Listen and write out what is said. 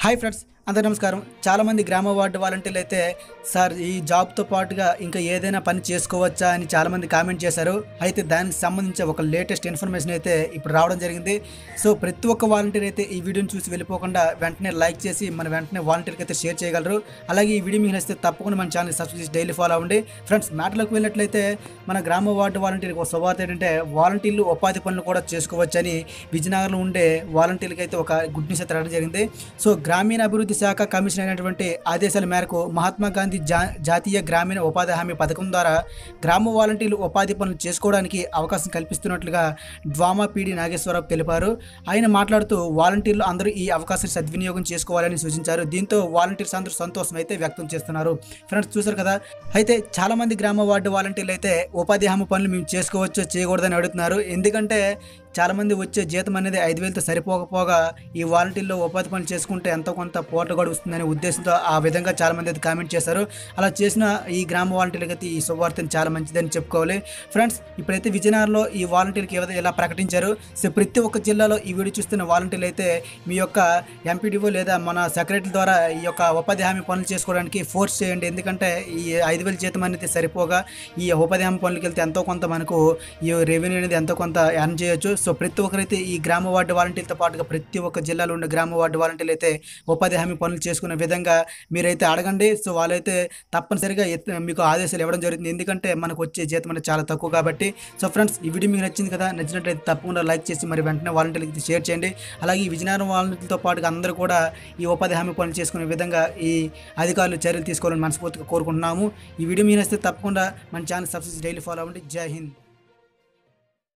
hi friends అందరు నమస్కారం చాలామంది గ్రామ వార్డు వాలంటీర్లు అయితే సార్ ఈ జాబ్తో పాటుగా ఇంకా ఏదైనా పని చేసుకోవచ్చా అని చాలామంది కామెంట్ చేశారు అయితే దానికి సంబంధించి ఒక లేటెస్ట్ ఇన్ఫర్మేషన్ అయితే ఇప్పుడు రావడం జరిగింది సో ప్రతి ఒక్క వాలంటీర్ అయితే ఈ వీడియోని చూసి వెళ్ళిపోకుండా వెంటనే లైక్ చేసి మన వెంటనే వాలంటీర్కి అయితే షేర్ చేయగలరు అలాగే ఈ వీడియో మీకు నచ్చితే తప్పకుండా మన ఛానల్ సబ్స్క్రైబ్ చేసి డైలీ ఫాలో అవ్వండి ఫ్రెండ్స్ మ్యాటర్లోకి వెళ్ళినట్లయితే మన గ్రామ వార్డు వాలంటీర్కి ఒక శుభార్త ఏంటంటే వాలంటీర్లు ఉపాధి పనులు కూడా చేసుకోవచ్చని విజయనగరంలో ఉండే వాలంటీర్లకి అయితే ఒక గుడ్ న్యూస్ అయితే రావడం జరిగింది సో గ్రామీణ అభివృద్ధి శాఖ కమిషన్ అయినటువంటి ఆదేశాల మేరకు మహాత్మా గాంధీ జా జాతీయ గ్రామీణ ఉపాధి హామీ పథకం ద్వారా గ్రామ వాలంటీర్లు ఉపాధి పనులు చేసుకోవడానికి అవకాశం కల్పిస్తున్నట్లుగా డ్వామా పీడి నాగేశ్వరరావు తెలిపారు ఆయన మాట్లాడుతూ వాలంటీర్లు అందరూ ఈ అవకాశాన్ని సద్వినియోగం చేసుకోవాలని సూచించారు దీంతో వాలంటీర్స్ అందరూ సంతోషం అయితే వ్యక్తం చేస్తున్నారు ఫ్రెండ్స్ చూసారు కదా అయితే చాలా మంది గ్రామ వార్డు వాలంటీర్లు అయితే ఉపాధి హామీ పనులు మేము చేసుకోవచ్చు చేయకూడదని అడుగుతున్నారు ఎందుకంటే చాలా మంది వచ్చే జీతం అనేది ఐదు వేలతో సరిపోకపోగా ఈ వాలంటీర్లో ఉపాధి పనులు చేసుకుంటే ఎంతో కొంత పోట గడుస్తుందనే ఉద్దేశంతో ఆ విధంగా చాలా మంది అయితే కామెంట్ చేశారు అలా చేసిన ఈ గ్రామ వాలంటీర్లకి అయితే ఈ శుభవార్తను చాలా మంచిదని చెప్పుకోవాలి ఫ్రెండ్స్ ఇప్పుడైతే విజయనగరంలో ఈ వాలంటీర్కి ఏదో ఇలా ప్రకటించారు సో ప్రతి ఒక్క జిల్లాలో ఈ వీడియో చూస్తున్న వాలంటీర్లు అయితే మీ యొక్క ఎంపీడీఓ లేదా మన సెక్రటరీ ద్వారా ఈ యొక్క ఉపాధి హామీ పనులు చేసుకోవడానికి ఫోర్స్ చేయండి ఎందుకంటే ఈ ఐదు వేల జీతం అనేది సరిపోగా ఈ ఉపాధి హామీ పనులకి వెళ్తే ఎంతో కొంత మనకు ఈ రెవెన్యూ అనేది ఎంతో కొంత ఎర్న్ చేయొచ్చు సో ప్రతి ఒక్కరైతే ఈ గ్రామ వార్డు వాలంటీర్లతో పాటుగా ప్రతి ఒక్క జిల్లాలో ఉన్న గ్రామ వార్డు వాలంటీర్లు అయితే ఉపాధి హామీ పనులు చేసుకునే విధంగా మీరైతే అడగండి సో వాళ్ళైతే తప్పనిసరిగా ఎత్- మీకు ఆదేశాలు ఇవ్వడం జరుగుతుంది ఎందుకంటే మనకు వచ్చే జీతం అనేది చాలా తక్కువ కాబట్టి సో ఫ్రెండ్స్ ఈ వీడియో మీకు నచ్చింది కదా నచ్చినట్లయితే తప్పకుండా లైక్ చేసి మరి వెంటనే వాలంటీర్లకి షేర్ చేయండి అలాగే ఈ విజయనగరం వాలంటీర్లతో పాటుగా అందరూ కూడా ఈ ఉపాధి హామీ పనులు చేసుకునే విధంగా ఈ అధికారులు చర్యలు తీసుకోవాలని మనస్ఫూర్తిగా కోరుకుంటున్నాము ఈ వీడియో మీకు నచ్చితే తప్పకుండా మన ఛానల్ సబ్స్క్రైబ్ డైలీ ఫాలో అవ్వండి జై హింద్